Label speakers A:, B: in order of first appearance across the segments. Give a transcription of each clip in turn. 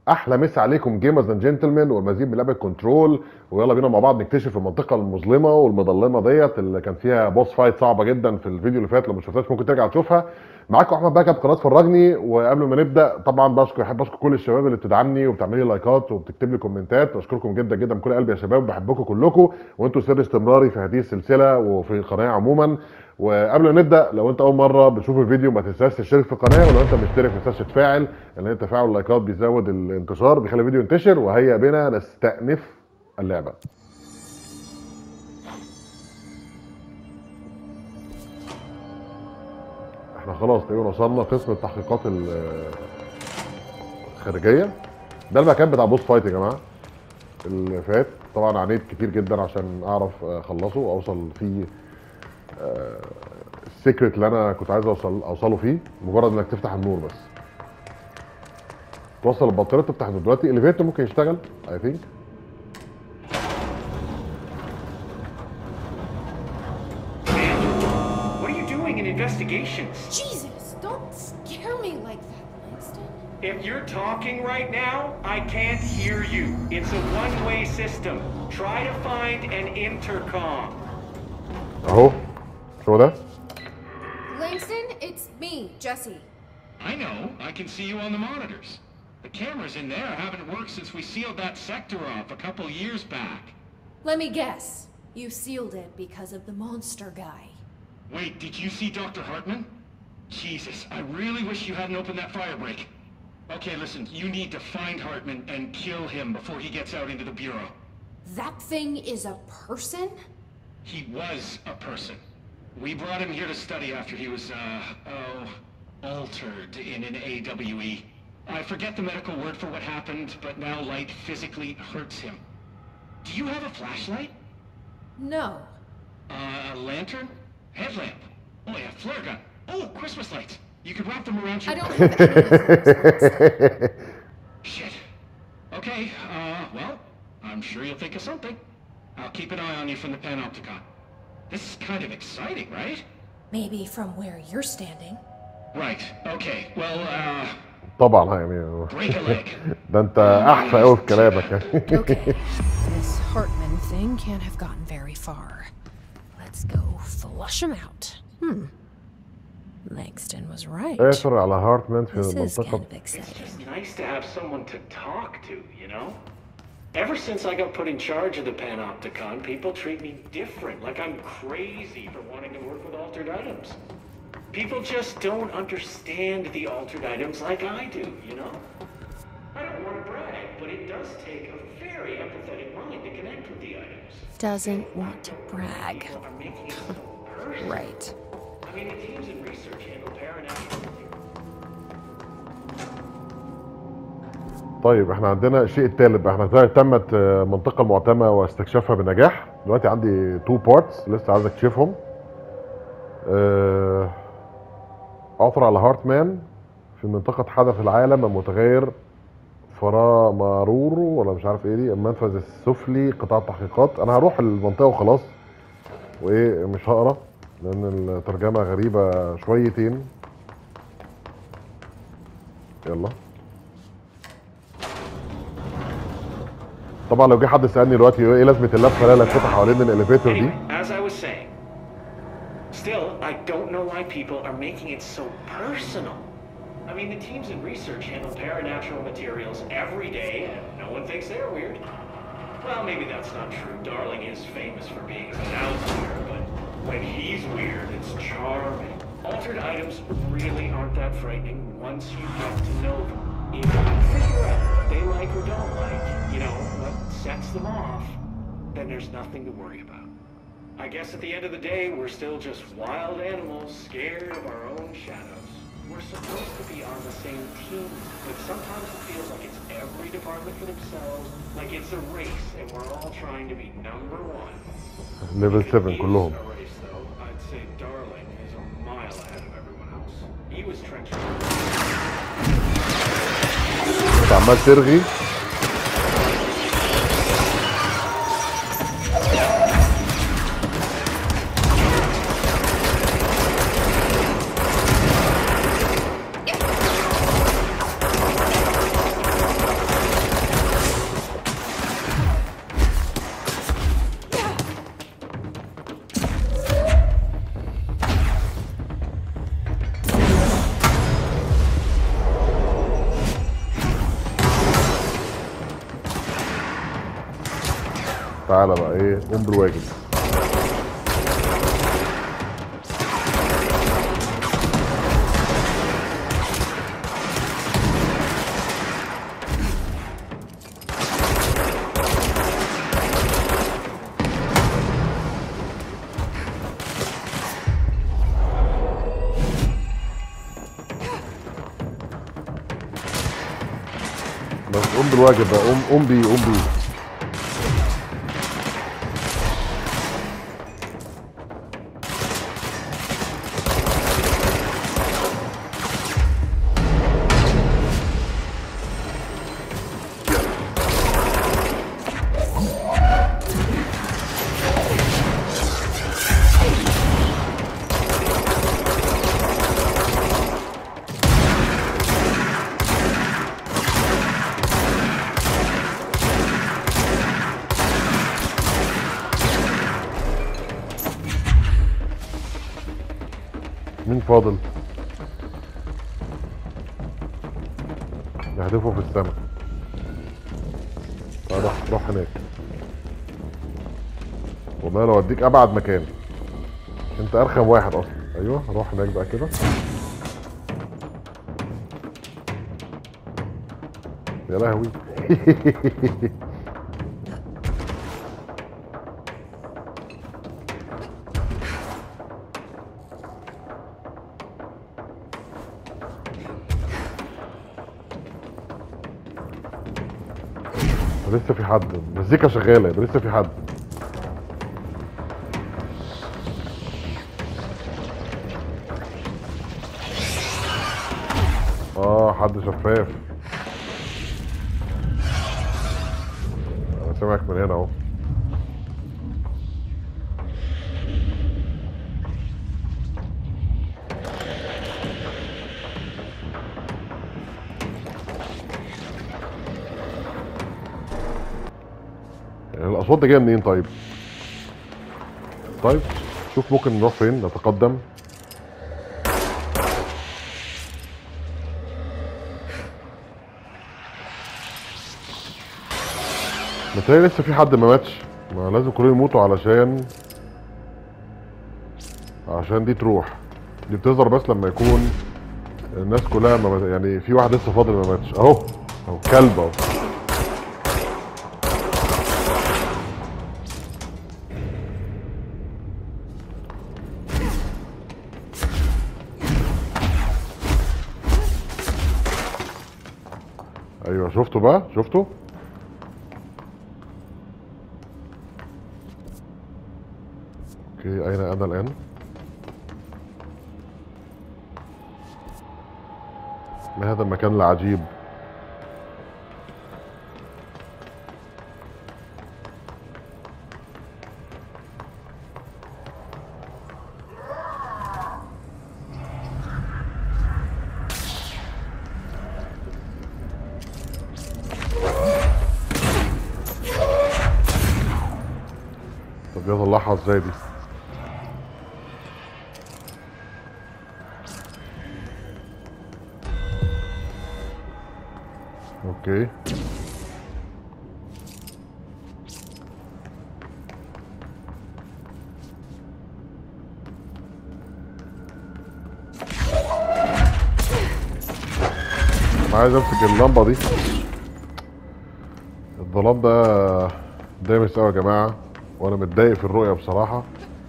A: احلى مسا عليكم جيمرز اند جنتلمان والمزيد من لعبه كنترول ويلا بينا مع بعض نكتشف المنطقه المظلمه والمظلمه ديت اللي كان فيها بوس فايت صعبه جدا في الفيديو اللي فات لو ما شفتهاش ممكن ترجع تشوفها معاكم احمد باكا بقناه فرجني وقبل ما نبدا طبعا بشكر احب اشكر كل الشباب اللي بتدعمني وبتعمل لي لايكات وبتكتب لي كومنتات بشكركم جدا جدا من كل قلبي يا شباب بحبكم كلكم وانتوا سر استمراري في هذه السلسله وفي القناه عموما وقبل ما نبدا لو انت اول مره بتشوف الفيديو ما تنساش تشترك في القناه ولو انت مشترك ما تنساش تفاعل لان تفاعل اللايكات بيزود الانتشار بيخلي الفيديو ينتشر وهيا بنا نستأنف اللعبه احنا خلاص تقريبا وصلنا قسم التحقيقات ال- الخارجيه ده المكان بتاع بوس فايت يا جماعه اللي فات طبعا عانيت كتير جدا عشان اعرف اخلصه واوصل فيه آه، السيكريت اللي انا كنت عايز اوصل اوصله فيه مجرد انك تفتح النور بس توصل البطاريه تفتح النور دلوقتي الاليفيتور ممكن يشتغل اي ثينك
B: What are you doing in investigations?
C: Jesus, don't scare me like that, Langston.
B: If you're talking right now, I can't hear you. It's a one-way system. Try to find an intercom.
A: اهو شو ده
C: Langston, it's me, Jesse.
D: I know. I can see you on the monitors. The cameras in there haven't worked since we sealed that sector off a couple years back.
C: Let me guess. You sealed it because of the monster guy.
D: Wait, did you see Dr. Hartman? Jesus, I really wish you hadn't opened that fire break. Okay, listen, you need to find Hartman and kill him before he gets out into the Bureau.
C: That thing is a person?
D: He was a person. We brought him here to study after he was, uh, oh, altered in an AWE. I forget the medical word for what happened, but now light physically hurts him. Do you have a flashlight?
C: No.
D: Uh, a lantern? Headlamp? Oh yeah, flare gun. Oh, Christmas lights. You could wrap them around your...
C: I don't have any of those.
D: Shit. Okay, uh, well, I'm sure you'll think of something. I'll keep an eye on you from the Panopticon. This is kind of exciting, right?
C: Maybe from where you're standing.
D: Right, okay. Well, uh,
A: طبعا يعني
D: break a leg.
A: ده انت احفى قوي في كلامك يعني
C: Okay. this Hartman thing can't have gotten very far. Let's go flush him out. Hmm. Langston was right.
A: اثر على هارتمان في
C: This is kind
A: المنطقه
C: of exciting.
B: It's nice to have someone to talk to, you know? Ever since I got put in charge of the Panopticon, people treat me different, like I'm crazy for wanting to work with altered items. People just don't understand the altered items like I do, you know? I don't want to brag, but it does take a very empathetic mind to connect with the items.
C: Doesn't want to brag.
B: People are making it so personal.
C: Right.
B: I mean, the teams in research handle paranatural
A: طيب احنا عندنا الشيء الثالث بقى احنا دلوقتي تمت آه، منطقه المعتمه واستكشافها بنجاح دلوقتي عندي تو بارتس لسه عايز اكتشفهم آه، عثر على هارتمان في منطقه حدث العالم المتغير فرا مارورو ولا مش عارف ايه دي المنفذ السفلي قطاع التحقيقات انا هروح المنطقه وخلاص وايه مش هقرا لان الترجمه غريبه شويتين يلا طبعا لو جه حد سالني دلوقتي ايه لازمه اللفه اللي لفتها حوالين الاليفيتور دي
B: Anyway, as I was saying, still, I don't know why people are making it so personal. I mean, the teams in research handle paranatural materials every day, and no one thinks they're weird. Well, maybe that's not true. Darling is famous for being an outlier, but when he's weird, it's charming. Altered items really aren't that frightening once you get to know them. If you can figure out what they like or don't like, you know, what sets them off, then there's nothing to worry about. I guess at the end of the day, we're still just wild animals scared of our own shadows. We're supposed to be on the same team, but sometimes it feels like it's every department for themselves, like it's a race, and we're all trying to be number one.
A: ليفل
B: If it
A: 7
B: is
A: كلهم
B: a race, though, I'd say Darling is a mile ahead of everyone else. He was trenching.
A: انت عمال ترغي تعالى بقى ايه قوم بالواجب بس قوم بالواجب بقى قوم قوم بيه قوم بيه مين فاضل يهدفوا في السماء تعال روح روح هناك والله لو اديك ابعد مكان انت ارخم واحد اصلا ايوه روح هناك بقى كده يا لهوي لسه في حد المزيكا شغاله يبقى لسه في حد اه حد شفاف انا سامعك من هنا اهو يعني الاصوات دي جايه منين طيب طيب شوف ممكن نروح فين نتقدم متهيألي لسه في حد ما ماتش ما لازم كلهم يموتوا علشان عشان دي تروح دي بتظهر بس لما يكون الناس كلها ما مات- يعني في واحد لسه فاضل ما ماتش اهو اهو كلب اهو ايوه شفتوا بقى شفتوا اوكي اين انا الان ما هذا المكان العجيب طب يلا نطلعها ازاي دي اوكي أنا عايز امسك اللمبه دي الظلام ده دايمس قوي يا جماعه وانا متضايق في الرؤيه بصراحه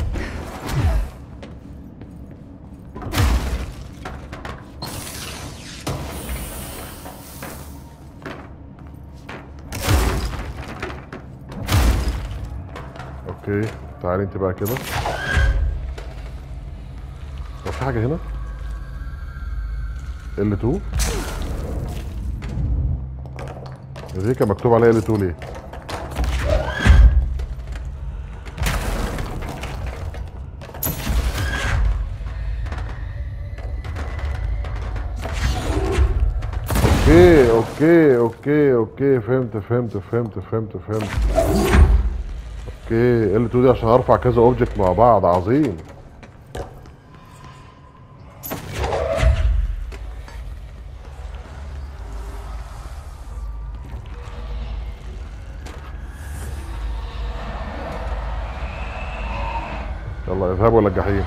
A: اوكي تعالي انت بقى كده طب في حاجه هنا L2 دي كان مكتوب عليها L2 ليه اوكي اوكي اوكي اوكي فهمت فهمت فهمت فهمت فهمت اوكي ال 2 دي عشان ارفع كذا اوبجكت مع بعض عظيم يلا اذهبوا الى الجحيم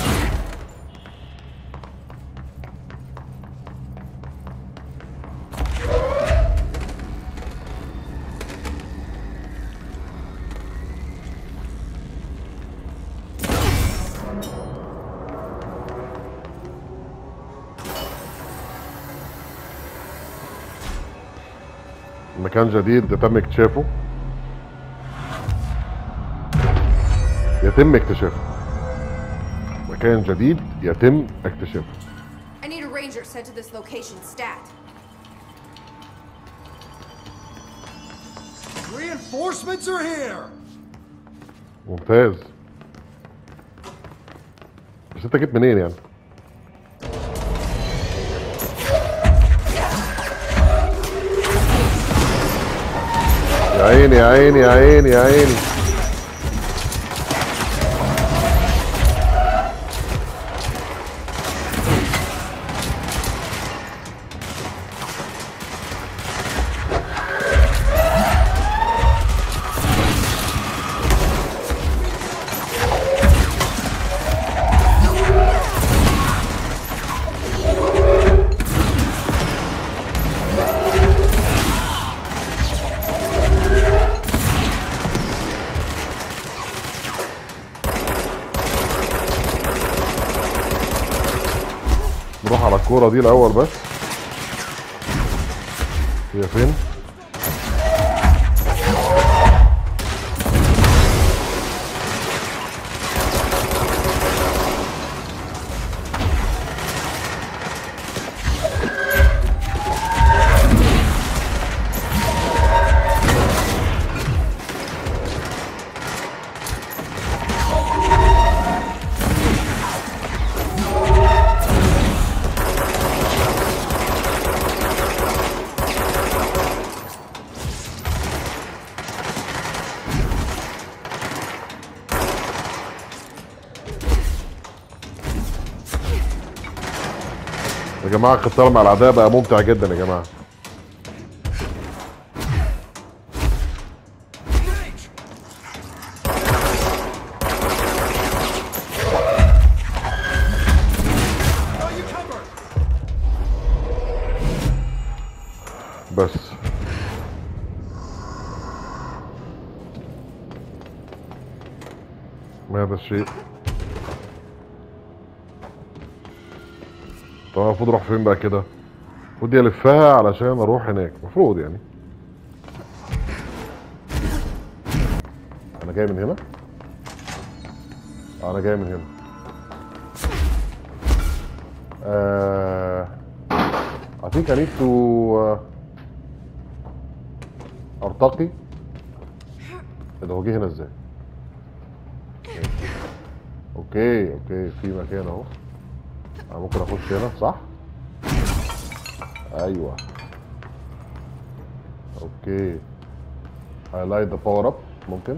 A: مكان جديد تم اكتشافه يتم اكتشافه مكان جديد يتم اكتشافه
E: I need a ranger sent to this location stat.
F: Reinforcements are here!
A: ممتاز بس انت جيت منين يعني يا عيني يا عيني يا عيني يا عيني نروح على الكورة دي الأول بس هي فين؟ يا جماعة القتال مع الأعداء بقى ممتع جدا يا جماعة
F: Got you covered!
A: بس ما هذا الشيء طب أنا المفروض اروح فين بقى كده المفروض الفها علشان اروح هناك المفروض يعني انا جاي من هنا آه، انا جاي من هنا آه... I think I need to uh, ارتقي ايه ده هو جه هنا ازاي؟ اوكي اوكي في مكان اهو انا ممكن اخش هنا صح؟ ايوه اوكي هايلايت ذا باور اب ممكن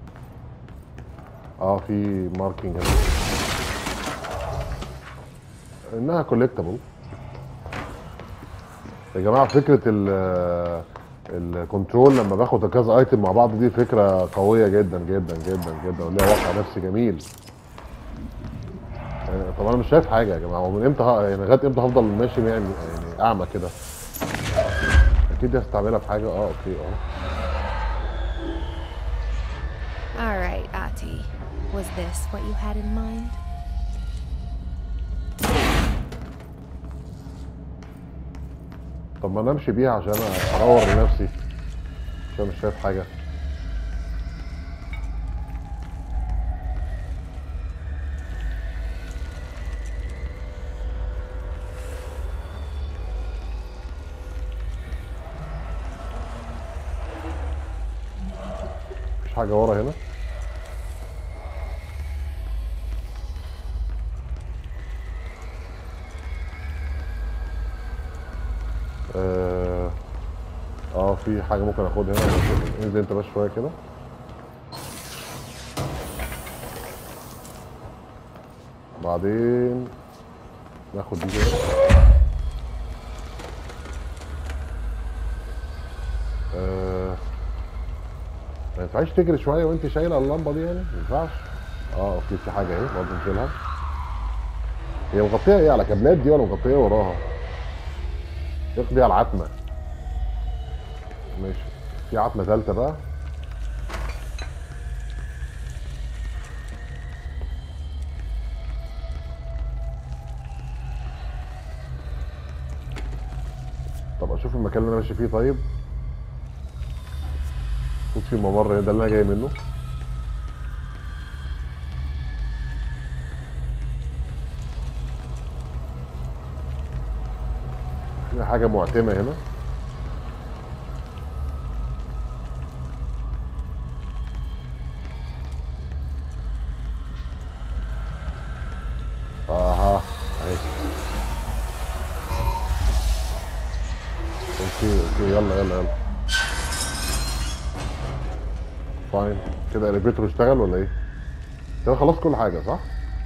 A: اه في ماركينج هنا انها كولكتبل يا جماعه فكره ال الكنترول لما باخد كذا ايتم مع بعض دي فكره قويه جدا جدا جدا جدا وليها واقع نفسي جميل يعني طب انا مش شايف حاجه يا جماعه ومن امتى ه- يعني لغايه امتى هفضل ماشي يعني يعني اعمى كده اكيد دي هستعملها في حاجه اه اوكي اه
C: All right, Ati. Was this what you had in mind?
A: طب ما انا امشي بيها عشان ادور لنفسي عشان مش شايف حاجه مفيش حاجه ورا هنا اه آه، في حاجه ممكن اخدها هنا انزل انت بس شويه كده بعدين ناخد دي كده آه، ما ينفعش تجري شويه وانت شايله اللمبه دي يعني ما ينفعش اه اوكي في حاجه اهي برضه نشيلها هي مغطيه ايه على كابلات دي ولا مغطيه وراها اقضي على العتمه ماشي في عتمه ثالثه بقى طب اشوف المكان اللي انا ماشي فيه طيب خد في ممر هنا، ده اللي انا جاي منه في حاجة معتمة هنا اها اهي اوكي اوكي يلا يلا يلا فاين كده الاليفيتور اشتغل ولا ايه؟ كده خلاص كل حاجة صح؟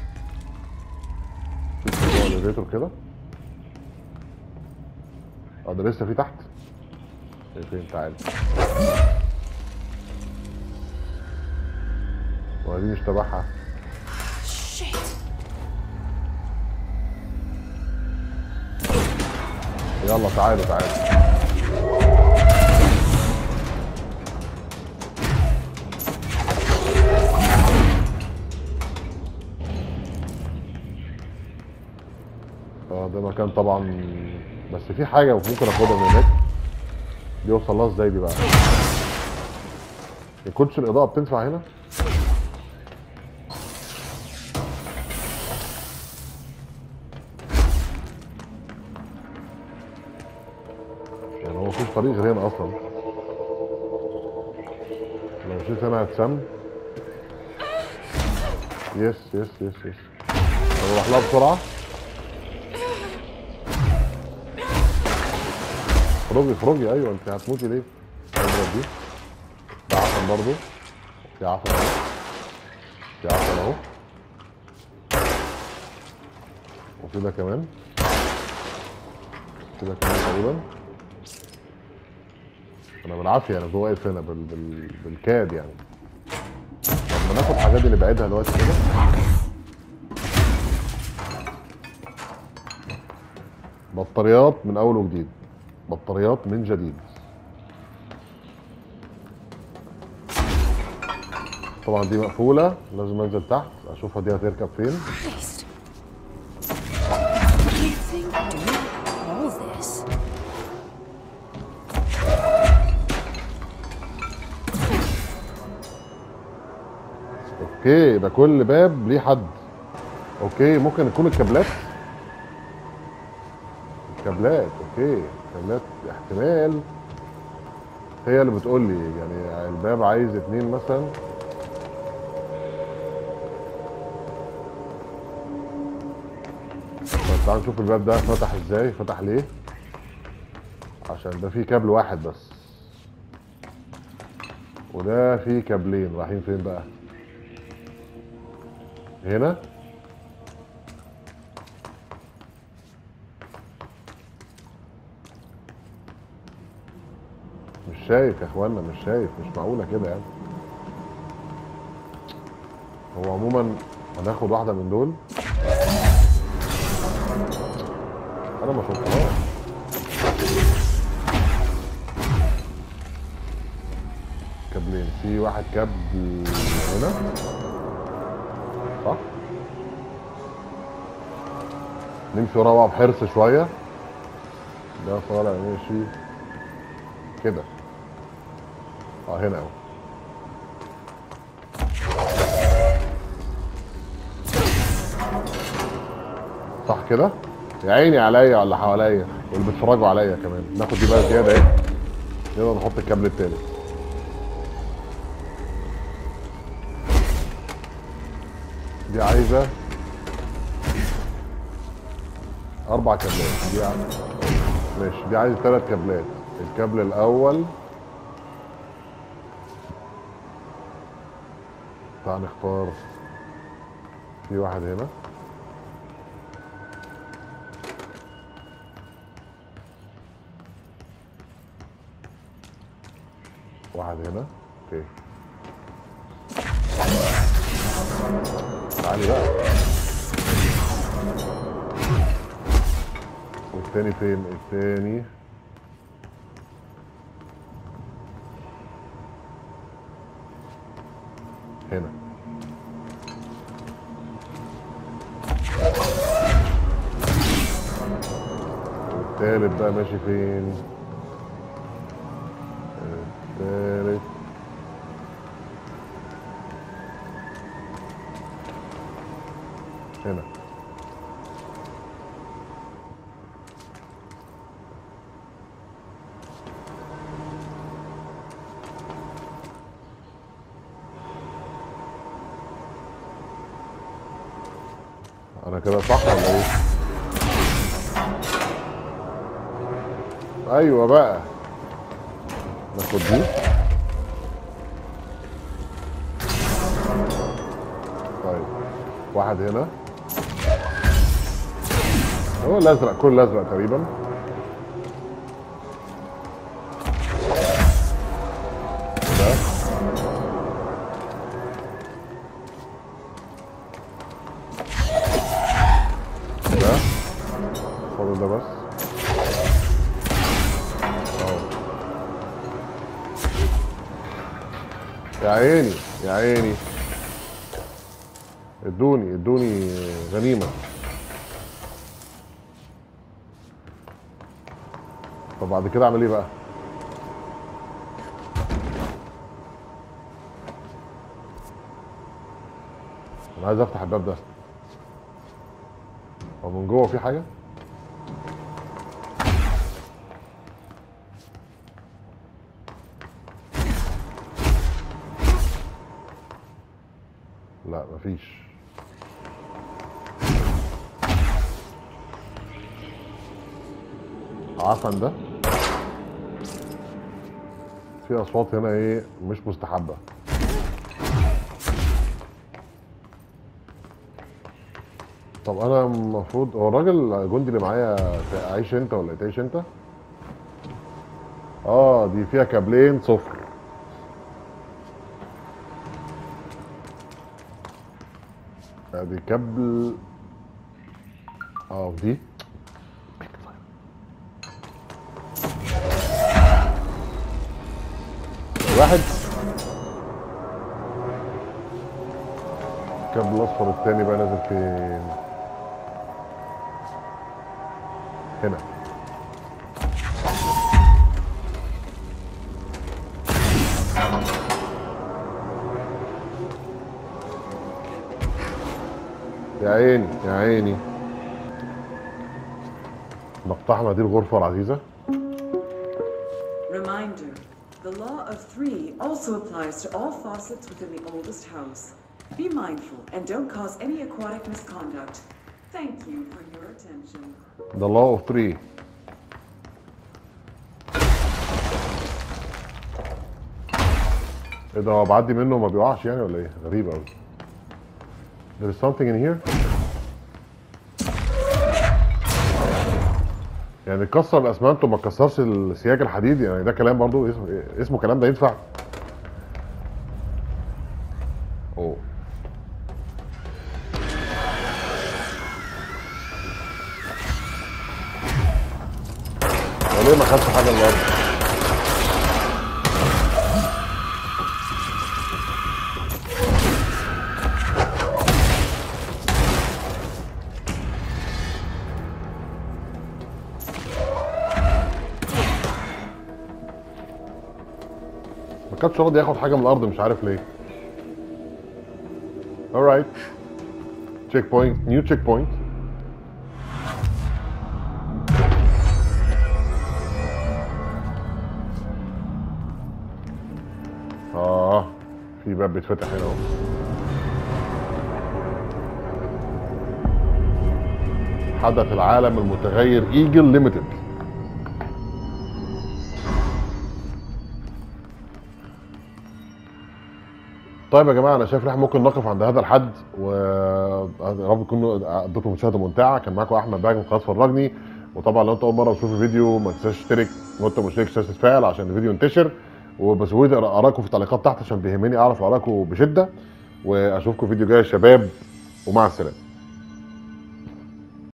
A: في موضوع الاليفيتور كده اه ده لسه في تحت إيه فين تعالى ولا دي مش تبعها
C: Shit.
A: يلا تعالوا تعالوا اه ده مكان طبعا بس في حاجة ممكن اخدها من هناك دي اوصل لها ازاي دي بقى الكوتش الاضاءة بتنفع هنا يعني هو مفيش طريق غير هنا اصلا لو مشيت هنا هتسم يس يس يس يس طب اروح لها بسرعه اخرجي اخرجي ايوه انت هتموتي ليه؟ اضرب دي ده عفن برضه في عفن اهو في عفن اهو وفي ده كمان كده كمان تقريبا انا بالعافيه انا جوه واقف هنا بال... بال... بالكاد يعني طب ما ناخد الحاجات اللي بعيدها دلوقتي كده بطاريات من اول وجديد بطاريات من جديد طبعا دي مقفوله لازم انزل تحت اشوفها دي هتركب فين
C: Christ. You think I need all this?
A: اوكي يبقى كل باب ليه حد اوكي ممكن يكون الكابلات الكابلات اوكي الكابلات احتمال هي اللي بتقول لي يعني الباب عايز اتنين مثلا طب تعال نشوف الباب ده فتح ازاي فتح ليه عشان ده فيه كابل واحد بس وده فيه كابلين رايحين فين بقى هنا مش شايف يا اخوانا مش شايف مش معقوله كده يعني هو عموما هناخد واحده من دول انا ما شفتهاش كابلين في واحد كابل هنا صح نمشي وراه بقى بحرص شويه ده طالع ماشي كده اه هنا اهو صح كده يا عيني عليا ولا حواليا واللي بيتفرجوا عليا كمان ناخد دي بقى زياده ايه يلا نحط الكابل التالت دي عايزه اربع كابلات دي عايزة. ماشي دي عايزه ثلاث كابلات الكابل الاول تعال نختار في واحد هنا واحد هنا اوكي تعالي بقى والتاني فين التاني هنا والتالت بقى ماشي فين التالت هنا انا كده صح ولا ايه ايوه بقى ناخد دي طيب واحد هنا هو الازرق كل الازرق تقريبا ده ده فاضل ده بس اهو يا عيني يا عيني ادوني ادوني غنيمه طب بعد كده اعمل ايه بقى انا عايز افتح الباب ده هو من جوه في حاجه لا مفيش عفن ده في اصوات هنا ايه مش مستحبه طب انا المفروض هو الراجل الجندي اللي معايا عايش انت ولا تعيش انت اه دي فيها كابلين صفر ادي كابل اه دي واحد الكابل الاصفر التاني بقى نازل فين هنا يا عيني يا عيني نقتحم هذه الغرفة العزيزة
G: Reminder, the law of three also applies to all faucets within the oldest house. Be mindful and don't cause any aquatic misconduct. Thank you for your attention.
A: The law of three ايه ده هو بعدي منه وما بيقعش يعني ولا ايه؟ غريب قوي. There is something in here. يعني كسر الاسمنت وما كسرش السياج الحديد يعني ده كلام برضو اسمه اسمه كلام ده ينفع؟ اوه هو ليه ما خدش حاجه النهارده؟ ما كانش راضي ياخد حاجه من الارض مش عارف ليه. alright check point new check point اه في باب بيتفتح هنا اهو حدث العالم المتغير ايجل ليميتد طيب يا جماعه انا شايف ان احنا ممكن نقف عند هذا الحد ويا رب تكونوا قضيتوا مشاهده ممتعه كان معاكم احمد باج من قناه فرجني وطبعا لو انت اول مره تشوف الفيديو ما تنساش تشترك وانت مشترك تنساش تتفاعل عشان الفيديو ينتشر وبس ارائكم في التعليقات تحت عشان بيهمني اعرف ارائكم بشده واشوفكم فيديو جاي يا شباب ومع السلامه